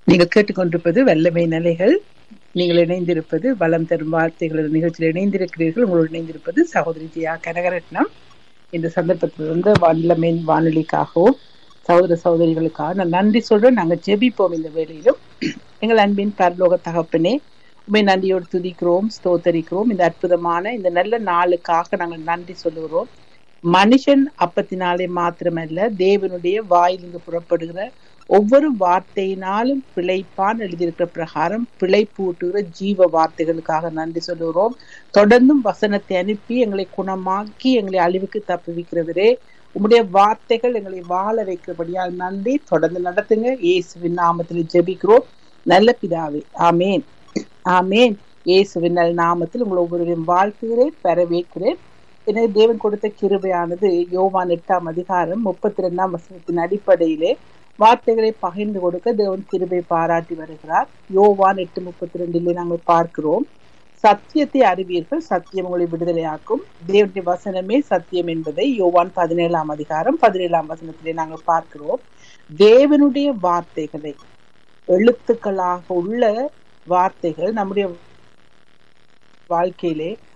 நீங்கள் கேட்டுக்கொண்டிருப்பது வல்லமை நிலைகள் நீங்கள் இணைந்திருப்பது வளம் தரும் வார்த்தைகள் நிகழ்ச்சியில் இணைந்திருக்கிறீர்கள் உங்களோடு இணைந்திருப்பது சகோதரி ஜியா கனகரட்னம் இந்த சந்தர்ப்பத்தில் வந்து வல்லமை வானொலிக்காகவும் சகோதர சகோதரிகளுக்காக நான் நன்றி சொல்றேன் நாங்க ஜெபிப்போம் இந்த வேளையிலும் எங்கள் அன்பின் பரலோக தகப்பனே உண்மை நன்றியோடு துதிக்கிறோம் ஸ்தோத்தரிக்கிறோம் இந்த அற்புதமான இந்த நல்ல நாளுக்காக நாங்கள் நன்றி சொல்லுகிறோம் மனுஷன் அப்பத்தினாலே மாத்திரமல்ல தேவனுடைய வாயிலிருந்து புறப்படுகிற ஒவ்வொரு வார்த்தையினாலும் பிழைப்பான் எழுதியிருக்கிற பிரகாரம் பிழைப்பூட்டுகிற ஜீவ வார்த்தைகளுக்காக நன்றி சொல்லுகிறோம் தொடர்ந்தும் வசனத்தை அனுப்பி எங்களை குணமாக்கி எங்களை அழிவுக்கு தப்புவிக்கிறவரே உம்முடைய வார்த்தைகள் எங்களை வாழ வைக்கிறபடியால் நன்றி தொடர்ந்து நடத்துங்க இயேசுவின் நாமத்தில் ஜெபிக்கிறோம் நல்ல பிதாவே ஆமேன் ஆமேன் இயேசுவின் நல்ல நாமத்தில் உங்களை ஒவ்வொருவரையும் வாழ்த்துகிறேன் வரவேற்கிறேன் எனவே தேவன் கொடுத்த கிருபையானது யோவான் எட்டாம் அதிகாரம் முப்பத்தி ரெண்டாம் வசனத்தின் அடிப்படையிலே வார்த்தைகளை பகிர்ந்து கொடுக்க தேவன் கிருபை பாராட்டி வருகிறார் யோவான் எட்டு முப்பத்தி ரெண்டிலே நாங்கள் பார்க்கிறோம் சத்தியத்தை அறிவீர்கள் சத்தியம் உங்களை விடுதலையாக்கும் தேவனுடைய வசனமே சத்தியம் என்பதை யோவான் பதினேழாம் அதிகாரம் பதினேழாம் வசனத்திலே நாங்கள் பார்க்கிறோம் தேவனுடைய வார்த்தைகளை எழுத்துக்களாக உள்ள வார்த்தைகள் நம்முடைய வாழ்க்கையிலே